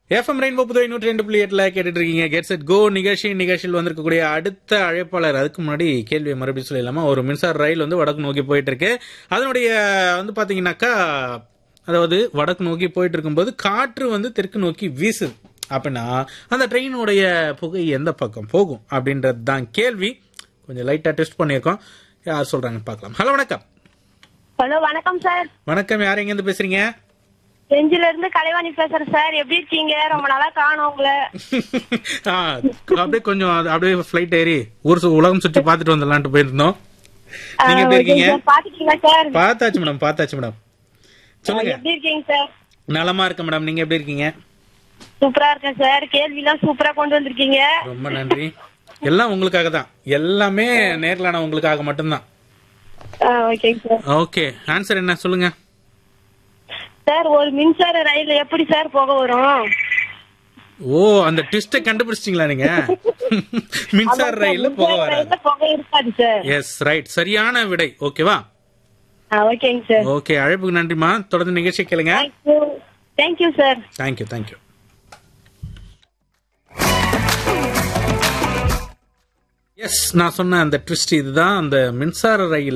FM rainbow Puduvai நூற்றி ரெண்டு புள்ளி எட்டுல கேட்டுட்டு இருக்கீங்க கெட் செட் கோ நிகழ்ச்சி நிகழ்ச்சியில் வந்திருக்கக்கூடிய அடுத்த அழைப்பாளர் அதுக்கு முன்னாடி கேள்வியை மறுபடியும் சொல்லிடலாமா ஒரு மின்சார ரயில் வந்து வடக்கு நோக்கி போயிட்டு இருக்கு அதனுடைய வந்து பாத்தீங்கன்னாக்கா அதாவது வடக்கு நோக்கி போயிட்டு இருக்கும்போது காற்று வந்து தெற்கு நோக்கி வீசுது அப்படின்னா அந்த ட்ரெயினுடைய புகை எந்த பக்கம் போகும் அப்படின்றது தான் கேள்வி கொஞ்சம் லைட்டா டெஸ்ட் பண்ணியிருக்கோம் யார் சொல்றாங்கன்னு பார்க்கலாம் ஹலோ வணக்கம் ஹலோ வணக்கம் சார் வணக்கம் யார் எங்கேருந்து பேசுறீங்க செஞ்சில இருந்து கலைவாணி பேசுறேன் சார் எப்படி இருக்கீங்க ரொம்ப நாளா காணோம் உங்களை ஆ, அப்படியே கொஞ்சம் அது- அப்படியே ஃபிளைட் ஏறி ஊர் சு- உலகம் சுற்றி பார்த்துட்டு வந்துடலான்ட்டு போயிருந்தோம் நீங்க எப்படி இருக்கீங்க பாத்துக்கீங்களா சார் பார்த்தாச்சு மேடம் பார்த்தாச்சு மேடம் சொல்லுங்க எப்படி இருக்கீங்க சார் நலமா இருக்கேன் மேடம் நீங்க எப்படி இருக்கீங்க சூப்பரா இருக்கேன் சார் கேள்வி எல்லாம் சூப்பரா கொண்டு வந்திருக்கீங்க ரொம்ப நன்றி எல்லாம் உங்களுக்காக தான் எல்லாமே நேர்ல உங்களுக்காக மட்டும்தான் ஓகேங்க சார் ஓகே ஆன்சர் என்ன சொல்லுங்க சார் ஒரு மின்சார ரயில் எப்படி சார் போக வரும் ஓ அந்த ட்விஸ்ட கண்டுபிடிச்சிட்டீங்களா நீங்க மின்சார ரயில்ல போக மின்சார வராது ரயில்ல போக இருக்காது சார் எஸ் ரைட் சரியான விடை ஓகேவா ஓகேங்க சார் ஓகே அழைப்புக்கு நன்றிமா தொடர்ந்து நிகழ்ச்சி கேளுங்க thank you thank you sir thank you thank you yes நான் சொன்ன அந்த ட்விஸ்ட் இதுதான் அந்த மின்சார ரயில்